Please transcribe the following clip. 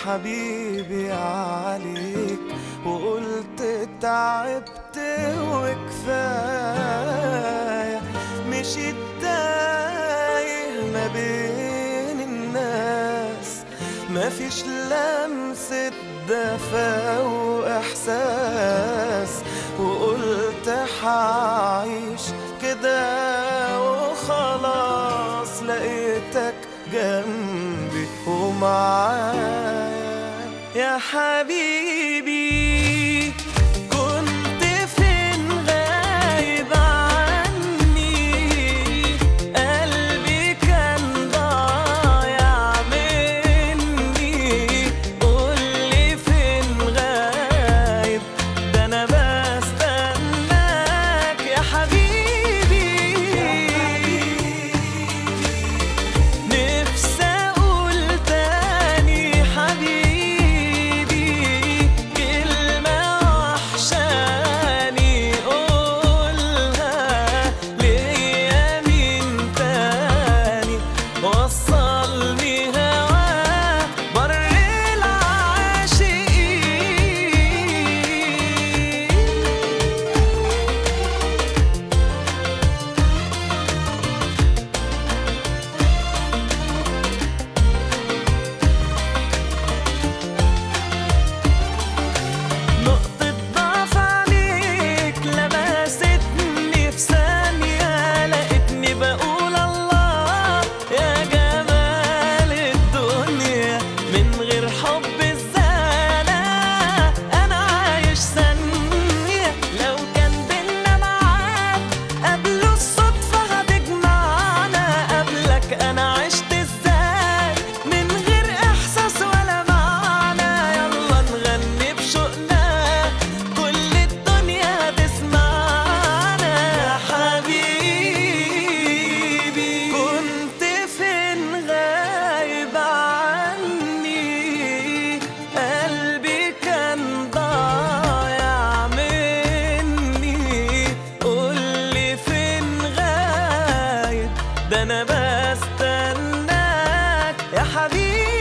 حبيبي عليك وقلت تعبت وكفاية مشيت تايه ما بين الناس مفيش لمسة دفا وإحساس وقلت حعيش كده وخلاص لقيتك جنبي ومعايا يا حبيبي كنت فين غايب عني قلبي كان ضايع مني قولي فين غايب ده انا بستناك يا حبيبي نفسي اقول تاني حبيبي كلمة وحشاني قولها ليا مين تاني وصلني هوا بر العاشقين نقطة ضعف عليك لمستني في ثانية لقيتني بقول الله يا جمال الدنيا من غير حب الزنا أنا عايش ثانية لو كان بينا معاد قبل الصدفة هتجمعنا قبلك أنا عشت ازاي من غير إحساس ولا معنى يلا نغني بشوقنا كل الدنيا هتسمعنا يا حبيبي كنت فين غايب عني قلبي كان ضايع مني قولي فين غايب ده انا بستناك يا حبيبي